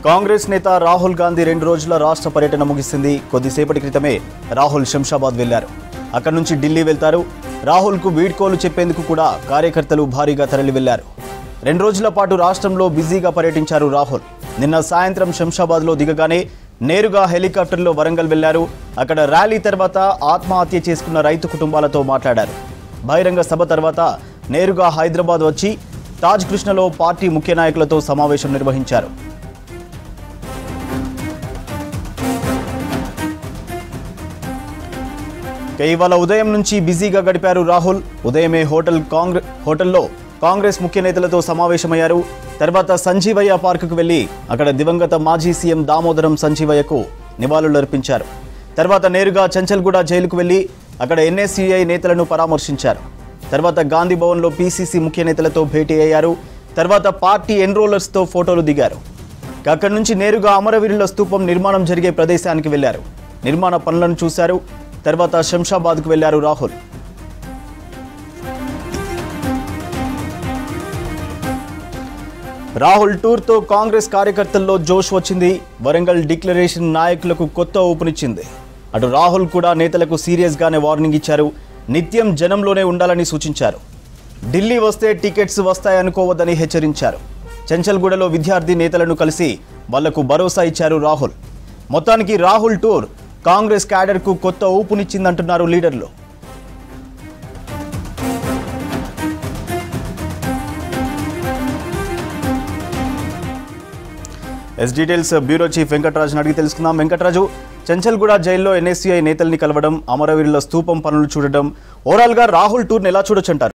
కాంగ్రెస్ నేత రాహుల్ గాంధీ రెండు రోజుల రాష్ట్ర పర్యటన ముగిసింది కొద్దిసేపటి క్రితమే రాహుల్ శంషాబాద్ వెళ్లారు అక్కడి నుంచి ఢిల్లీ వెళ్తారు రాహుల్కు వీడ్కోలు చెప్పేందుకు కూడా కార్యకర్తలు భారీగా తరలి వెళ్లారు రెండు రోజుల పాటు రాష్ట్రంలో బిజీగా పర్యటించారు రాహుల్ నిన్న సాయంత్రం శంషాబాద్లో దిగగానే నేరుగా హెలికాప్టర్లో వరంగల్ వెళ్లారు అక్కడ ర్యాలీ తర్వాత ఆత్మహత్య చేసుకున్న రైతు కుటుంబాలతో మాట్లాడారు బహిరంగ సభ తర్వాత నేరుగా హైదరాబాద్ వచ్చి తాజ్ కృష్ణలో పార్టీ ముఖ్య నాయకులతో సమావేశం నిర్వహించారు ఇక ఇవాళ ఉదయం నుంచి బిజీగా గడిపారు రాహుల్ ఉదయమే హోటల్ కాంగ్రెస్ హోటల్లో కాంగ్రెస్ ముఖ్య నేతలతో సమావేశమయ్యారు తర్వాత సంజీవయ్య పార్కుకు వెళ్లి అక్కడ దివంగత మాజీ సీఎం దామోదరం సంజీవయ్యకు నివాళులర్పించారు తర్వాత నేరుగా చంచల్గూడ జైలుకు వెళ్లి అక్కడ ఎన్ఎస్సీఐ నేతలను పరామర్శించారు తర్వాత గాంధీ భవన్లో పీసీసీ ముఖ్య నేతలతో భేటీ అయ్యారు తర్వాత పార్టీ ఎన్రోలర్స్తో ఫోటోలు దిగారు ఇక అక్కడి నుంచి నేరుగా అమరవీరుల స్తూపం నిర్మాణం జరిగే ప్రదేశానికి వెళ్లారు నిర్మాణ పనులను చూశారు తర్వాత శంషాబాద్కు వెళ్లారు రాహుల్ రాహుల్ టూర్తో కాంగ్రెస్ కార్యకర్తల్లో జోష్ వచ్చింది వరంగల్ డిక్లరేషన్ నాయకులకు కొత్త ఊపునిచ్చింది అటు రాహుల్ కూడా నేతలకు సీరియస్గానే వార్నింగ్ ఇచ్చారు నిత్యం జనంలోనే ఉండాలని సూచించారు ఢిల్లీ వస్తే టికెట్స్ వస్తాయనుకోవద్దని హెచ్చరించారు చెంచల్గూడలో విద్యార్థి నేతలను కలిసి వాళ్లకు భరోసా ఇచ్చారు రాహుల్ మొత్తానికి రాహుల్ టూర్ కాంగ్రెస్ క్యాడర్కు కొత్త ఊపునిచ్చిందంటున్నారు లీడర్లు ఎస్ డీటెయిల్స్ బ్యూరో చీఫ్ వెంకటరాజుని అడిగి తెలుసుకుందాం వెంకటరాజు చెంచల్గూడ జైల్లో ఎన్ఎస్సీఐ నేతల్ని కలవడం అమరవీరుల స్తూపం పనులు చూడడం ఓవరాల్గా రాహుల్ టూర్ని ఎలా చూడొచ్చు అంటారు